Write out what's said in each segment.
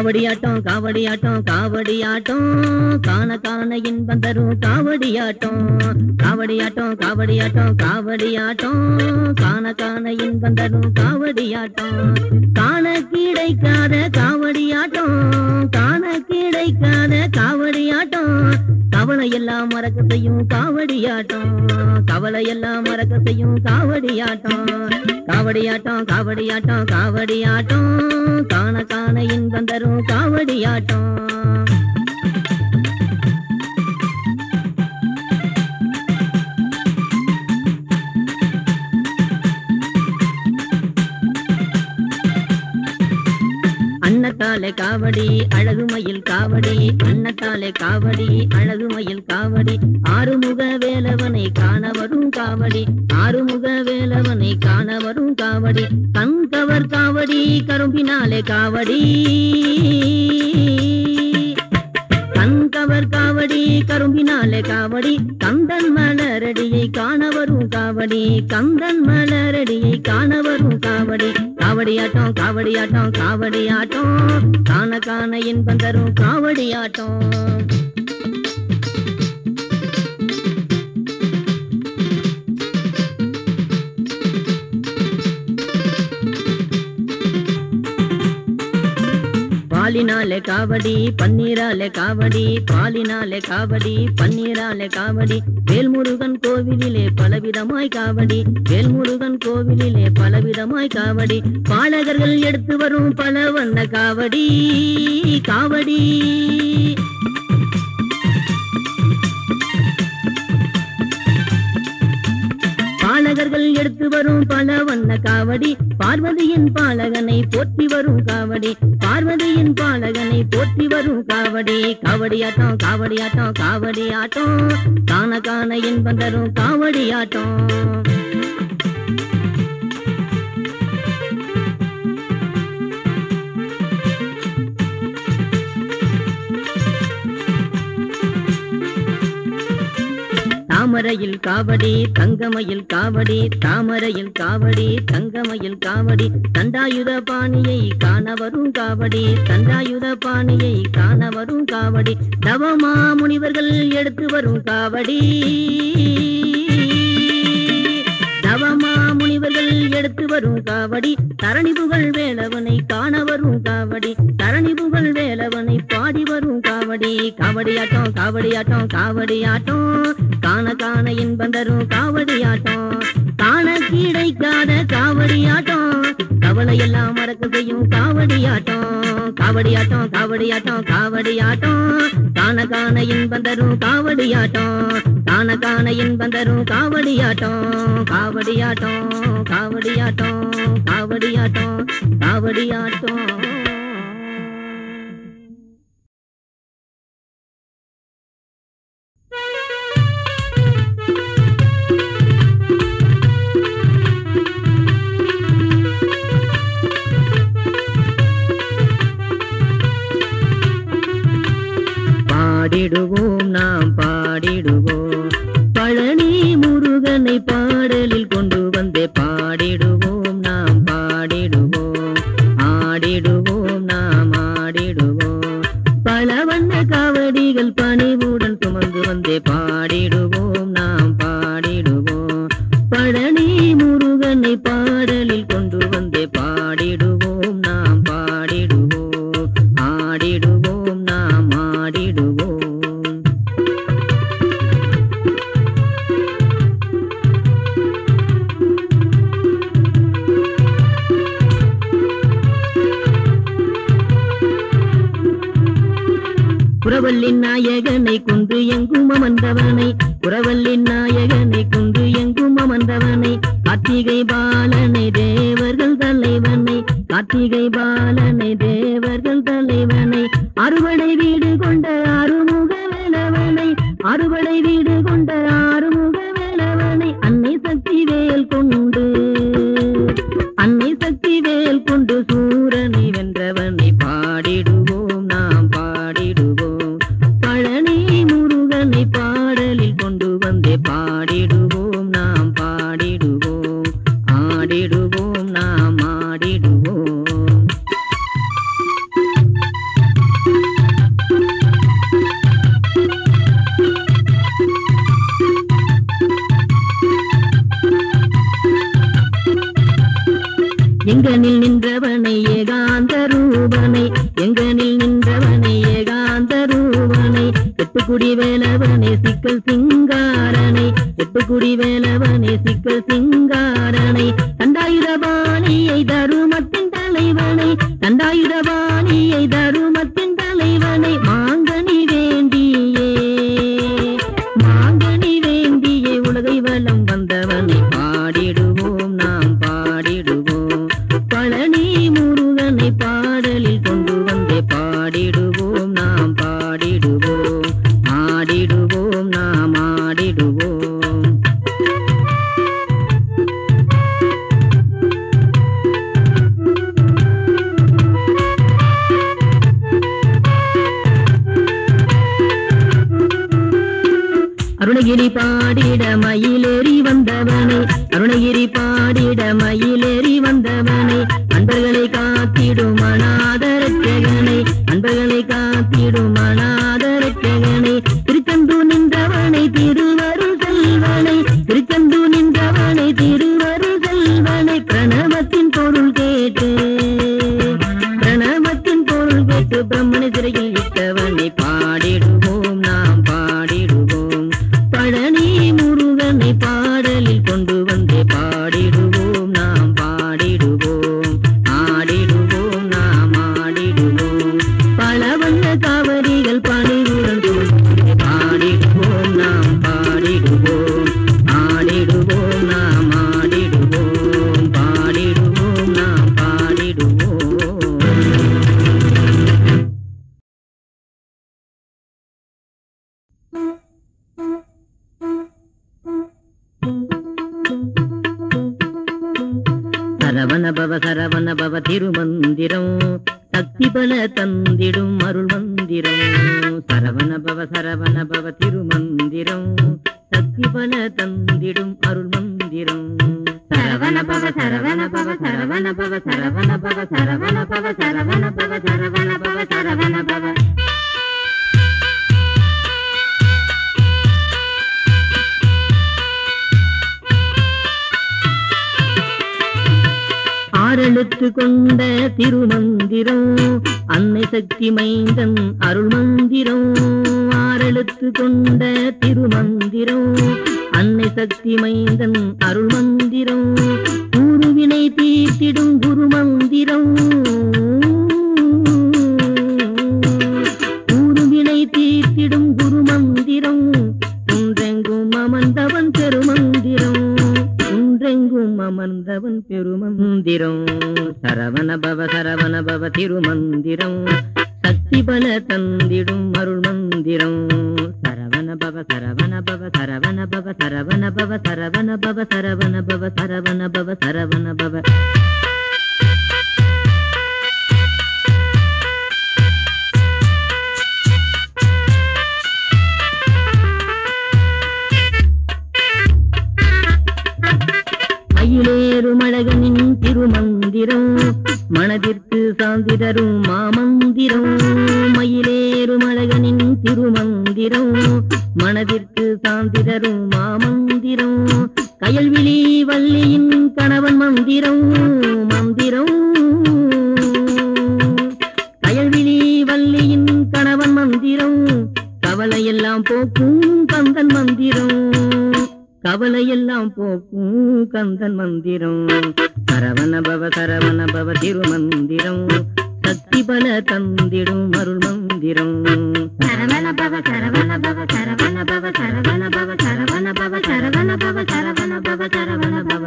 காவடியாட்டம் காவடியாட்டம் காவடியாட்டம் காண காண இன்பம் தரும் காவடியாட்டம் காவடியாட்டம் காவடியாட்டம் காவடியாட்டம் காண காண இன்பம் தரும் காவடியாட்டம் காண கிடைக்காத காவடியாட்டம் காண கிடைக்காத காவடியாட்டம் கவலை எல்லாம் மறக்க செய்யும் காவடியாட்டம் கவலை எல்லாம் மறக்க செய்யும் காவடியாட்டம் காவடியாட்டம் காவடியாட்டம் காவடியாட்டம் காண காண இன்பம் தரும் காவடியாட்டம் அன்னத்தாலே காவடி அழகுமயில் காவடி அன்னத்தாலே காவடி அழகுமயில் காவடி ஆறுமுக வேலவனை காண வரும் காவடி ஆறுமுக வேலவனை காண வரும் காவடி கண்கவர் காவடி கரும்பினாலே காவடி கண்கவர் காவடி கரும்பினாலே காவடி கந்தன் மலரடியை காண வரும் காவடி கந்தன் மலரடியை காண வரும் காவடி காவடியாட்டம் காவடியாட்டம் காவடியாட்டம் காண காண இன்பம் தரும் காவடியாட்டம் பாலினாலே காவடி பன்னீராலே காவடி பாலினாலே காவடி பன்னீராலே காவடி வேல்முருகன் கோவிலிலே பலவிதமாய் காவடி வேல்முருகன் கோவிலிலே பலவிதமாய் காவடி பாலகர்கள் எடுத்து வரும் பல வண்ண காவடி காவடி பாலகர்கள் எடுத்து வரும் பல வண்ண காவடி பார்வதியின் பாலகனை போற்றி வரும் காவடி பார்வதியின் பாலகனை போற்றி வரும் காவடி காவடியாட்டம் காவடியாட்டம் காவடியாட்டம் காண காண இன்பம் தரும் காவடியாட்டம் தாமரையில் காவடி தங்கமயில் காவடி தாமரையில் காவடி தங்கமயில் காவடி தண்டாயுத பாணியை காண வரும் காவடி தண்டாயுத பாணியை காண வரும் காவடி தவமா முனிவர்கள் எடுத்து வரும் காவடி தவமா முனிவர்கள் எடுத்து வரும் காவடி தரணி புகழ் வேலவனை காண வரும் காவடி தரணி புகழ் வேலவனை பாடி வரும் காவடி காவடியாட்டம் காவடியாட்டம் காவடியாட்டம் காண காண இன்பம் தரும் காவடியாட்டம் காண கிடைக்காத காவடியாட்டம் கவலை எல்லாம் மறக்க செய்யும் காவடியாட்டம் காவடியாட்டம் காவடியாட்டம் காவடியாட்டம் காண காண இன்பம் தரும் காவடியாட்டம் காண காண இன்பம் தரும் காவடியாட்டம் காவடியாட்டம் காவடியாட்டம் காவடியாட்டம் காவடியாட்டம் பாடிடுவோம் நாம் பாடிடுவோம் பழனி முருகனை பாடலில் கொண்டு வந்தே பாடிடுவோம் நாம் பாடிடுவோம் ஆடிடுவோம் நாம் ஆடிடுவோம் பல வண்ண காவடிகள் பணிவுடன் சுமந்து வந்தே பாடிடுவோம் நாம் பாடிடுவோம் பழனி முருகனை பாடலில் கொண்டு வந்தே பாடிடுவோம் நாம் பாடிடுவோம் ஆடிடுவோம் நாம் ஆடிடுவோம் புறவல்லின் நாயகனை கொண்டு எங்கும் அமர்ந்தவனை புறவல்லின் நாயகனை கொண்டு எங்கும் அமர்ந்தவனை கார்த்திகை பாலனை தேவர்கள் தலைவனை கார்த்திகை பாலனை தேவர்கள் தலைவனை அறுவடை வீடு கொண்ட அருமுக வேலவனை அறுவடை வீடு கொண்ட ஆறுமுக வேலவனை அன்னை சக்தி வேல் கொண்டு அன்னை சக்தி வேல் கொண்டு சூரனை வென்றவனை பாடிடுவோம் நாம் பாடிடுவோம் பழனி முருகனை பாடலில் கொண்டு வந்தே பாடிடுவோம் நாம் பாடிடுவோம் ஆடிடுவோம் நாம் ஆடிடுவோம் எங்கனில் நின்றவனை ஏகாந்த ரூபனை எங்கனில் நின்றவனை ஏகாந்த ரூபனை எட்டுக்குடி வேலவனை சிக்கல் சிங்காரனை எட்டுக்குடி வேலவனை சிக்கல் சிங்காரனை தண்டாயுதபாணியை தருமத்தின் தலைவனை தண்டாயுதபாணியை தருமத்தின் தலைவனை மாங்கனி வேண்டியே மாங்கனி வேண்டியே உலகை வலம் வந்தவனை பாடிடுவோம் நாம் பாடிடுவோம் பழனி முருகனை பாடலில் கொண்டு வந்தே பாடிடுவோம் நாம் பாடிடுவோம் ஆடிடுவோம் நாம் ஆடிடுவோம் அருணகிரி பாடிட மயிலேறி வந்தவனை அருணகிரி பாடிட மயிலேறி வந்தவனை அன்பர்களை காத்திடும் அநாதரட்சகனை அன்பர்களை காத்திடும் அநாதரட்சகனை திருச்செந்தூர் நின்றவனை திருவருள் செல்வனை திருச்செந்தூர் நின்றவனை திருவருள் செல்வனை பிரணவத்தின் பொருள் கேட்டு பிரணவத்தின் பொருள் கேட்டு பிரம்மண சிறையில் விட்டவனை பாடிடுவோம் நாம் பாடிடுவோம் பழனி முருகனை பாடலில் கொண்டு வந்து பாடிடுவோம் நாம் பாடிடுவோம் ஆடிடுவோம் நாம் ஆடிடுவோம் பல வண்ண காவரிகள் பணிவுடன் தோன்றி பாடிடுவோம் நாம் பாடிடுவோம் ஆடிடுவோம் நாம் ஆடிடுவோம் பாடிடுவோம் நாம் பாடிடுவோம் சரவண பவ சரவண பவ திருமந்திரம் சக்தி பல தந்திடும் அருள் மந்திரம் சரவண பவ சரவண பவ திருமந்திரம் சக்தி பல தந்திடும் அருள் மந்திரம் சரவண பவ சரவண பவ சரவண பவ சரவண பவ சரவண பவ சரவண பவ சரவண பவ சரவண பவ ஆறெழுத்து கொண்ட திருமந்திரம் அன்னை சக்தி மைந்தன் அருள் மந்திரம் ஆறெழுத்து கொண்ட திருமந்திரம் அன்னை சக்தி மைந்தன் அருள் மந்திரம் குருவினை தீர்த்திடும் குரு மந்திரம் குருவினை தீர்த்திடும் குரு மந்திரம் குன்றெங்கும் அமர்ந்தவன் பெருமந்திரம் குன்றெங்கும் அமர்ந்தவன் பெருமந்திரம் சரவண பவ சரவண பவ திருமந்திரம் சக்தி பல தந்திடும் அருள் மந்திரம் சரவண பவ சரவண பவ சரவண பவ சரவண பவ சரவண பவ சரவண பவ சரவண பவ சரவண பவ மயிலேறும் அழகனின் திருமந்திரம் மனதிற்கு சாந்தி தரும் மாமந்திரம் மயிலேறும் அழகனின் திருமந்திரம் மனதிற்கு சாந்தி தரும் மாமந்திரம் கயல்விழி வள்ளியின் கணவன் மந்திரம் மந்திரம் கயல்விழி வள்ளியின் கணவன் மந்திரம் கவலையெல்லாம் போக்கும் கந்தன் மந்திரம் கவலையெல்லாம் போக்கும் கந்தன் மந்திரம் சரவண பவ சரவண பவ திருமந்திரம் சக்தி பல தந்திடும் அருள் மந்திரம் சரவண பவ சரவண பவ சரவண பவ சரவண பவ சரவண பவ சரவண பவ சரவண பவ சரவண பவ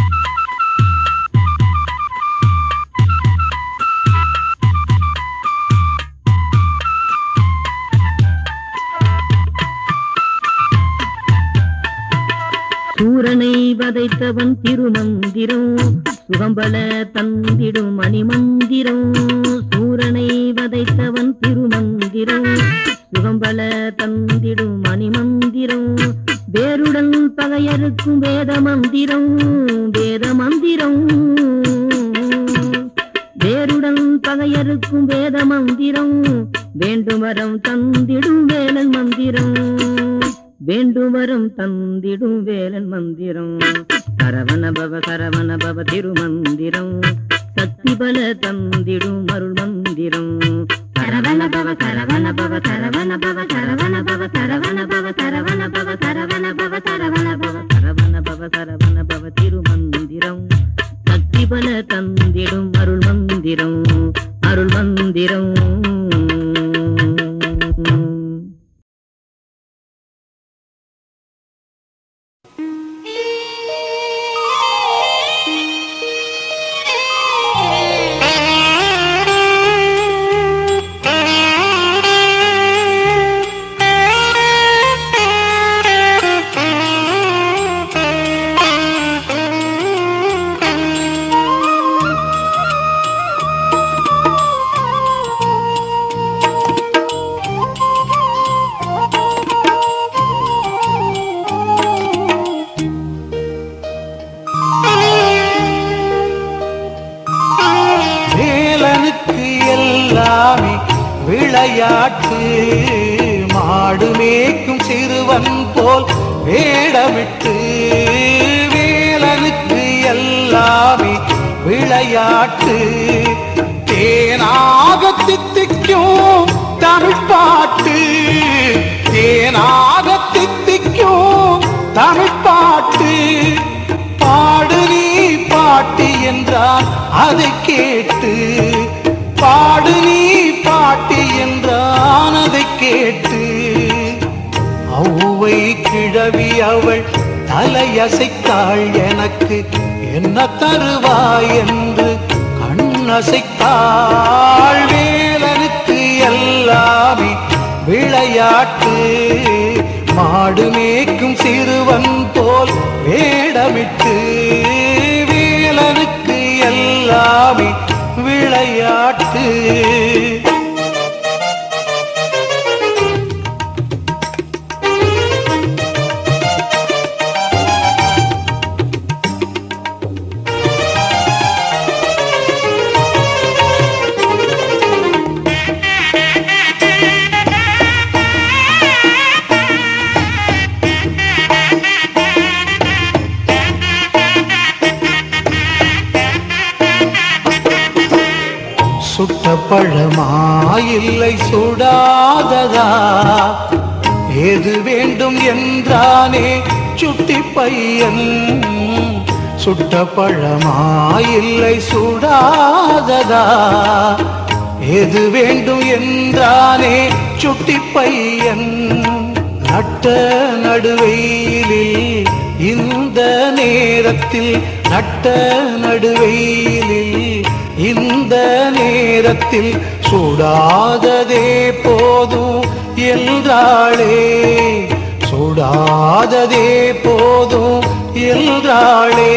சூரனை வதைத்தவன் திருமந்திரம் சுகம்பல தந்திடும் மணிமந்திரம் சூரனை வதைத்தவன் திருமந்திரம் சுகம்பல தந்திடும் மணிமந்திரம் வேருடன் பகையறுக்கும் வேத மந்திரம் வேத மந்திரம் வேருடன் பகையறுக்கும் வேத மந்திரம் வேண்டும் வரம் தந்திடும் வேலன் மந்திரம் வேண்டும் வரம் தந்திடும் வேலன் மந்திரம் சரவண பவ சரவண பவ திருமந்திரம் சக்தி பல தந்திடும் அருள் மந்திரம் சரவண பவ சரவண பவ சரவண பவ சரவண பவ சரவண பவ சரவண பவ சரவண பவ சரவண பவ சரவண பவ சரவண பவ திருமந்திரம் சக்தி பல தந்திடும் அருள் மந்திரம் அருள் மந்திரம் வேலனுக்கு எல்லாமே விளையாட்டு மாடு மேய்க்கும் சிறுவன் போல் வேடமிட்டு வேலனுக்கு எல்லாமே விளையாட்டு தேனாக தித்திக்கும் தமிழ் பாட்டு தேனாக தித்திக்கும் தமிழ் பாட்டு பாடு நீ பாட்டி என்றான் அதை கேட்டு பாடு நீ பாட்டி என்றான் அதை கேட்டு ஔவை கிழவி அவள் தலையசைத்தாள் எனக்கு என்ன தருவாய் என்று கண்ணசைத்தாள் வேலனுக்கு எல்லாமே விளையாட்டு மாடு மேய்க்கும் சிறுவன் போல் வேடமிட்டு வேலனுக்கு எல்லாமே விளையாட்டு சுட்ட பழமா இல்லை சுடாததா எது வேண்டும் என்றானே சுட்டி பையன் சுட்ட பழமா இல்லை சுடாததா எது வேண்டும் என்றானே சுட்டி பையன் நட்ட நடுவெயிலில் இந்த நேரத்தில் நட்ட நடுவெயிலில் இந்த நேரத்தில் சுடாததே போதும் என்றாளே சுடாததே போதும் என்றாளே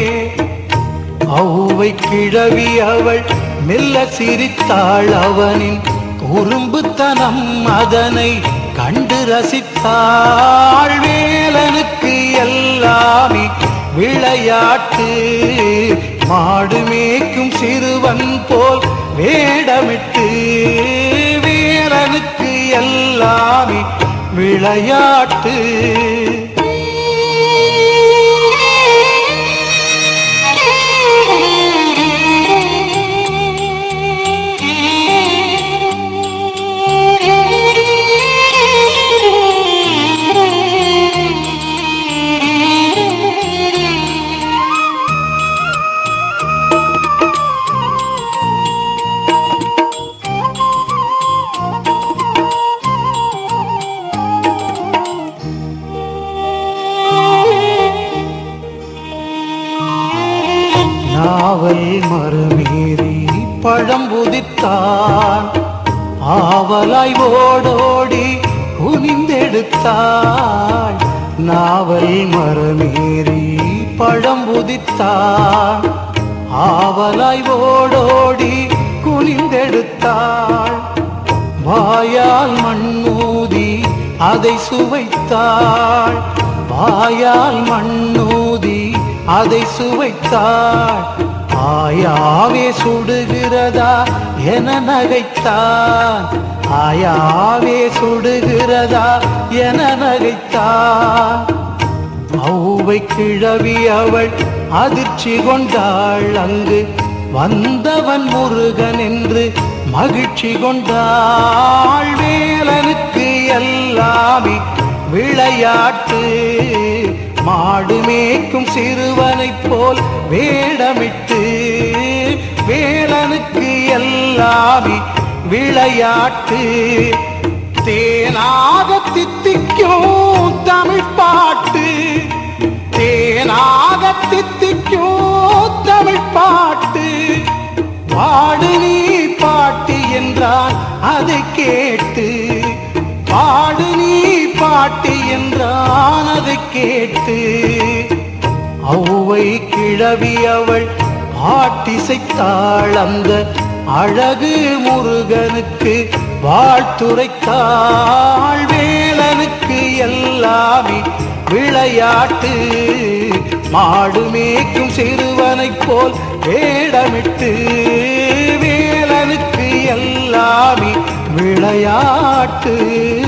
ஔவை கிழவி அவள் மெல்ல சிரித்தாள் அவனின் குறும்புத்தனம் அதனை கண்டு ரசித்தாள் வேலனுக்கு எல்லாமே விளையாட்டு மாடு மேய்க்கும் சிறுவன் போல் வேடமிட்டு வேலனுக்கு எல்லாமே விளையாட்டு நாவல் மறுமீறி பழம் புதித்தான் ஆவலாய் ஓடோடி குனிந்தெடுத்தாள் நாவல் மறுமீறி பழம் புதித்தான் ஆவலாய் ஓடோடி குனிந்தெடுத்தாள் வாயால் மண்ணூதி அதை சுவைத்தாள் வாயால் மண்ணூதி அதை சுவைத்தாள் ஆயாவே சுடுகிறதா என நகைத்தான் ஆயாவே சுடுகிறதா என நகைத்தான் ஔவை கிழவி அவள் அதிர்ச்சி கொண்டாள் அங்கு வந்தவன் முருகன் என்று மகிழ்ச்சி கொண்டாள் வேலனுக்கு எல்லாமே விளையாட்டு மாடு மேய்க்கும் சிறுவனைப் போல் வேடமிட்டு வேலனுக்கு எல்லாமே விளையாட்டு தேனாக தித்திக்கும் தமிழ் பாட்டு தேனாக தித்திக்கும் தமிழ் பாட்டு பாடு நீ பாட்டு என்றான் அதை கேட்டு பாடு நீ பாட்டு என்றான் அதை கேட்டு ஔவை கிழவி அவள் பாட்டிசைத்தாள் அந்த அழகு முருகனுக்கு வாழ்த்துரைத்தாள் வேலனுக்கு எல்லாமே விளையாட்டு மாடு மேய்க்கும் சிறுவனைப் போல் வேடமிட்டு வேலனுக்கு எல்லாமே விளையாட்டு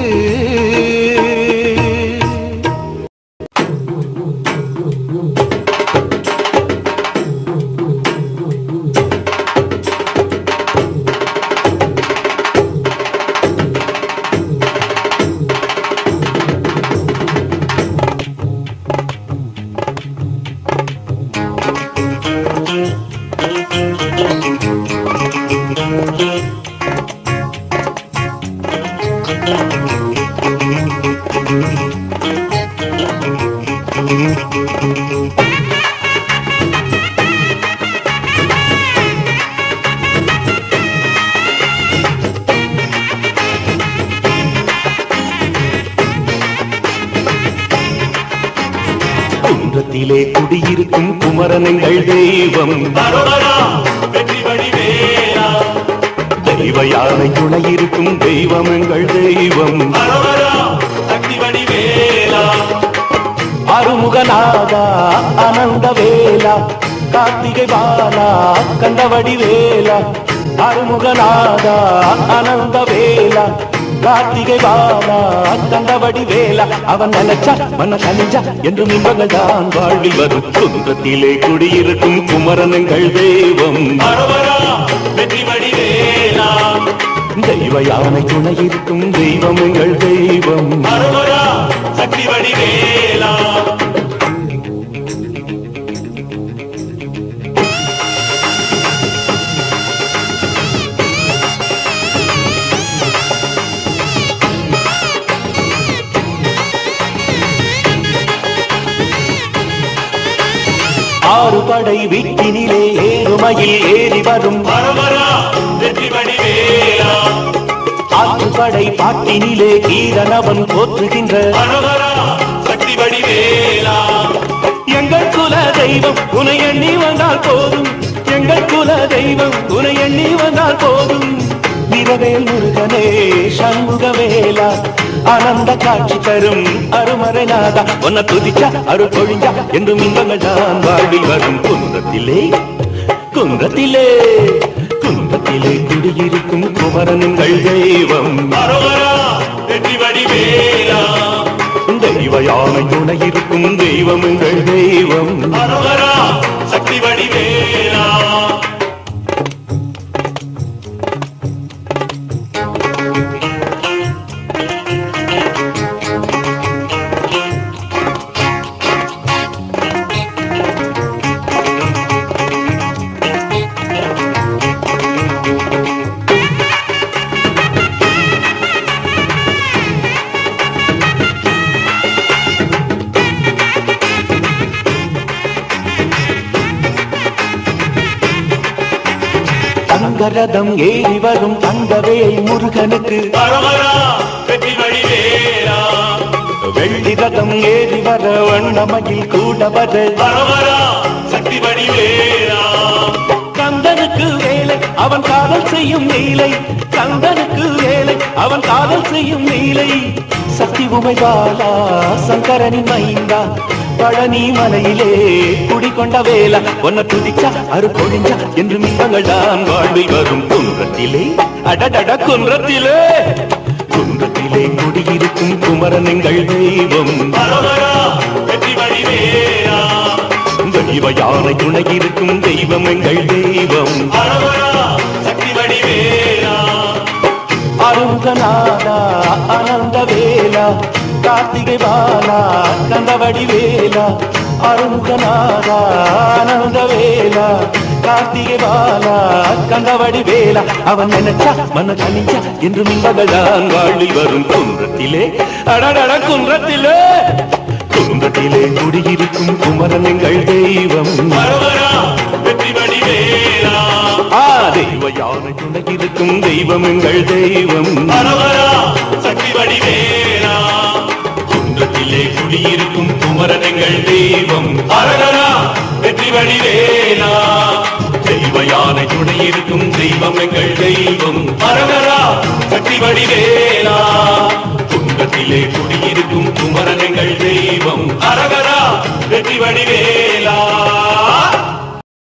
குன்றத்திலே குடியிருக்கும் குமரனங்கள் தெய்வம் தெய்வ யானை துணையிருக்கும் தெய்வம் எங்கள் தெய்வம் அருமுகநாதா அனந்த வேலா கார்த்திகை பாலா கண்டவடி வேலா அருமுகநாதா அனந்த வேலா கார்த்திகை பாலா கண்டவடி வேலா அவன் நினைச்சா மன கனிஞ்சா என்றும் இன்பங்கள் தான் வாழ்வில் வரும் குன்றத்திலே குடியிருக்கும் குமரனங்கள் தெய்வம் தெய்வ யானை துணையிருக்கும் தெய்வம் எங்கள் தெய்வம் ஆறு படை வீட்டினிலே ஏறுமையில் ஏறி வரும் ஆற்று படை பாட்டினிலே கீரனவன் போற்றுகின்ற எங்கள் குல தெய்வம் உனை எண்ணி வந்தால் போதும் எங்கள் குல தெய்வம் உனை எண்ணி வந்தால் போதும் நிறவேல் முருகனே சண்முகவேலா ஆனந்த காட்சி தரும் அருமறைநாதா உன்னை துதிச்சா அருள் பொழிஞ்சா என்றும் இன்பங்கள் தான் வாழ்வில் வரும் குன்றத்திலே குன்றத்திலே குன்றத்திலே குடியிருக்கும் குமரனுங்கள் தெய்வம் தெய்வ யானை துணையிருக்கும் தெய்வம் எங்கள் தெய்வம் தங்கரதம் ஏறி வரும் தங்கவேல் முருகனுக்கு வெள்ளி ரதம் ஏறி வர வண்ணமயில் கூட வர கந்தனுக்கு வேலை அவன் காதல் செய்யும் நீலை கந்தனுக்கு வேலை அவன் காதல் செய்யும் நீலை சக்தி உமைபாலா சங்கரனின் மைந்தா பழனி மலையிலே குடிகொண்ட வேலா ஒன்ன துதிச்சா அரு பொழிஞ்சா என்று மின்பங்கள் தான் வாழ்வில் வரும் குன்றத்திலே அடடட குன்றத்திலே குன்றத்திலே குடியிருக்கும் குமரன் எங்கள் தெய்வம் தெய்வ யானை துணை இருக்கும் தெய்வம் எங்கள் தெய்வம் சக்தி வடிவேலா அருங்கநாதா அனந்த வேலா கார்த்திகை பாலா கந்தவடி வேலா அருங்கநாதா அனந்த வேலா கார்த்திகை பாலா கந்தவடி வேலா அவன் நினைச்சா மன கனிச்சா என்று மின்பகதான் வாழி வரும் குன்றத்திலே அடடட குன்றத்திலே குன்றத்திலே குடியிருக்கும் குமரன் எங்கள் தெய்வம் வெற்றி வடிவேலா ஆ தெய்வ யானை துணை இருக்கும் தெய்வம் எங்கள் தெய்வம் சக்தி வடிவேலா குன்றத்திலே குடியிருக்கும் குமரன் எங்கள் தெய்வம் அரகரா வெற்றி வடிவேலா தெய்வ யானை துணை இருக்கும் தெய்வம் எங்கள் தெய்வம் அரகரா சக்தி வடிவேலா குன்றத்திலே குடியிருக்கும் குமரன் எங்கள் தெய்வம் அரகரா வெற்றி வடிவேலா